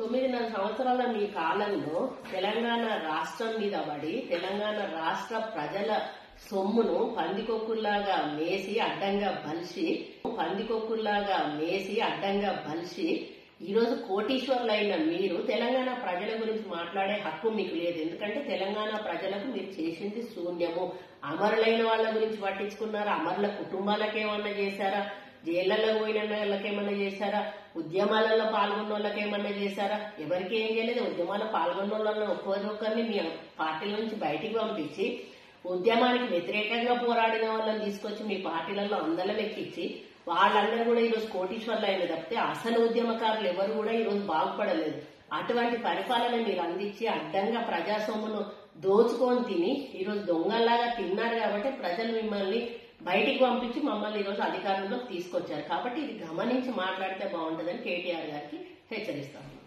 తొమ్మిదిన్నర సంవత్సరాల మీ కాలంలో తెలంగాణ రాష్ట్రం మీద పడి తెలంగాణ రాష్ట్ర ప్రజల సొమ్మును పందికొక్కుల్లాగా మేసి అడ్డంగా బలిసి పందికొక్కుల్లాగా మేసి అడ్డంగా బలిసి ఈ రోజు కోటీశ్వర్లైన మీరు తెలంగాణ ప్రజల గురించి మాట్లాడే హక్కు మీకు లేదు ఎందుకంటే తెలంగాణ ప్రజలకు మీరు చేసింది శూన్యము అమరులైన వాళ్ళ గురించి పట్టించుకున్నారా అమరుల కుటుంబాలకు ఏమన్నా చేశారా జైళ్లలో పోయిన వాళ్ళకి ఏమన్నా చేశారా ఉద్యమాలలో పాల్గొన్న వాళ్ళకి ఏమన్నా చేశారా ఎవరికి ఏం చేయలేదు ఉద్యమాల్లో పాల్గొన్న వాళ్ళని ఒక్కొక్కరిని మీ పార్టీల నుంచి బయటికి పంపించి ఉద్యమానికి వ్యతిరేకంగా పోరాడిన వాళ్ళని తీసుకొచ్చి మీ పార్టీలలో అందలం ఎక్కించి వాళ్ళందరూ కూడా ఈరోజు కోటీశ్వర్లు అయిన తప్పితే అసలు ఉద్యమకారులు ఎవరు కూడా ఈరోజు బాగుపడలేదు అటువంటి పరిపాలన మీరు అందించి అడ్డంగా ప్రజాసొమ్మును దోచుకొని తిని ఈరోజు దొంగల్లాగా తిన్నారు కాబట్టి ప్రజలు మిమ్మల్ని బయటికి పంపించి మమ్మల్ని ఈరోజు అధికారంలోకి తీసుకొచ్చారు కాబట్టి ఇది గమనించి మాట్లాడితే బాగుంటుందని కేటీఆర్ గారికి హెచ్చరిస్తాను